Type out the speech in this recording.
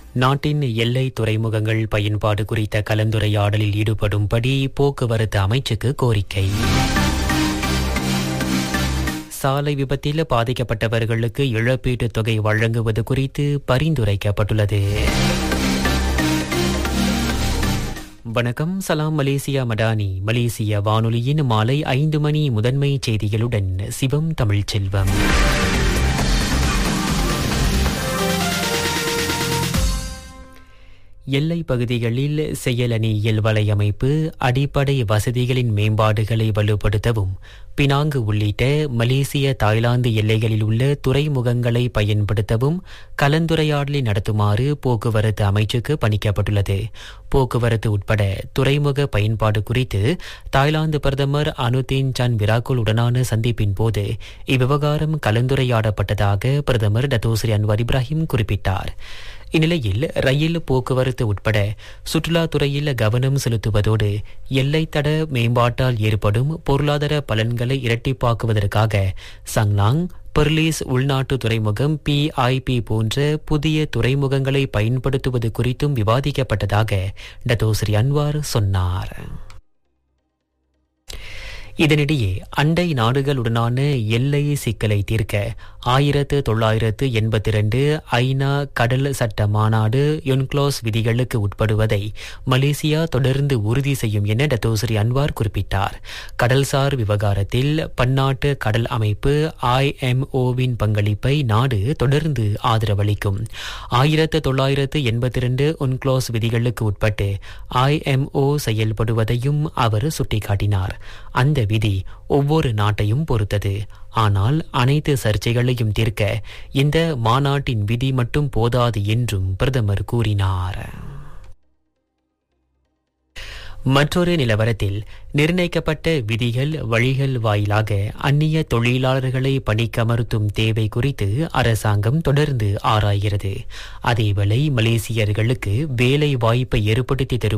நாட்டின் எல்லை துறைமுகங்கள் பயன்பாடு குறித்த கலந்துரையாடலில் ஈடுபடும்படி போக்குவரத்து அமைச்சுக்கு கோரிக்கை சாலை விபத்தில் பாதிக்கப்பட்டவர்களுக்கு இழப்பீட்டுத் தொகை வழங்குவது குறித்து பரிந்துரைக்கப்பட்டுள்ளது வணக்கம் சலாம் மலேசியா மடானி மலேசிய வானொலியின் மாலை ஐந்து மணி முதன்மை செய்திகளுடன் சிவம் தமிழ்ச்செல்வம் எல்லை பகுதிகளில் செயலணியியல் வலையமைப்பு அடிப்படை வசதிகளின் மேம்பாடுகளை வலுப்படுத்தவும் பினாங்கு உள்ளிட்ட மலேசிய தாய்லாந்து எல்லைகளில் உள்ள துறைமுகங்களை பயன்படுத்தவும் கலந்துரையாடலை நடத்துமாறு போக்குவரத்து அமைச்சுக்கு பணிக்கப்பட்டுள்ளது போக்குவரத்து உட்பட துறைமுக பயன்பாடு குறித்து தாய்லாந்து பிரதமர் அனுதீன் சன் விராக்குல் உடனான சந்திப்பின் போது இவ்விவகாரம் கலந்துரையாடப்பட்டதாக பிரதமர் டத்தோஸ்ரீ அன்வர் இப்ராஹிம் குறிப்பிட்டார் இந்நிலையில் ரயில் போக்குவரத்து உட்பட சுற்றுலாத்துறையில் கவனம் செலுத்துவதோடு எல்லைத்தட மேம்பாட்டால் ஏற்படும் பொருளாதார பலன்களை இரட்டிப்பாக்குவதற்காக சங்லாங் பெர்லீஸ் உள்நாட்டு துறைமுகம் பிஐபி போன்ற புதிய துறைமுகங்களை பயன்படுத்துவது குறித்தும் விவாதிக்கப்பட்டதாக டத்தோஸ்ரீ அன்வார் சொன்னார் இதனிடையே அண்டை நாடுகளுடனான எல்லை சிக்கலை தீர்க்க ஆயிரத்து தொள்ளாயிரத்து எண்பத்தி ரெண்டு ஐநா கடல் சட்ட மாநாடு யுன்க்ளோஸ் விதிகளுக்கு உட்படுவதை மலேசியா தொடர்ந்து உறுதி செய்யும் என டத்தோஸ்ரீ அன்வார் குறிப்பிட்டார் கடல்சார் விவகாரத்தில் பன்னாட்டு கடல் அமைப்பு ஐஎம்ஓவின் பங்களிப்பை நாடு தொடர்ந்து ஆதரவளிக்கும் ஆயிரத்து தொள்ளாயிரத்து எண்பத்தி ரெண்டு உன்க்ளோஸ் விதிகளுக்கு உட்பட்டு ஐஎம்ஓ செயல்படுவதையும் அவர் சுட்டிக்காட்டினார் அந்த விதி ஒவ்வொரு நாட்டையும் பொறுத்தது ஆனால் அனைத்து சர்ச்சைகளையும் தீர்க்க இந்த மாநாட்டின் விதி மட்டும் போதாது என்றும் பிரதமர் கூறினார் மற்றொரு நிலவரத்தில் நிர்ணயிக்கப்பட்ட விதிகள் வழிகள் வாயிலாக அந்நிய தொழிலாளர்களை பணிக்கமர்த்தும் தேவை குறித்து அரசாங்கம் தொடர்ந்து ஆராய்கிறது அதேவேளை மலேசியர்களுக்கு வேலை வாய்ப்பை ஏற்படுத்தி தரும்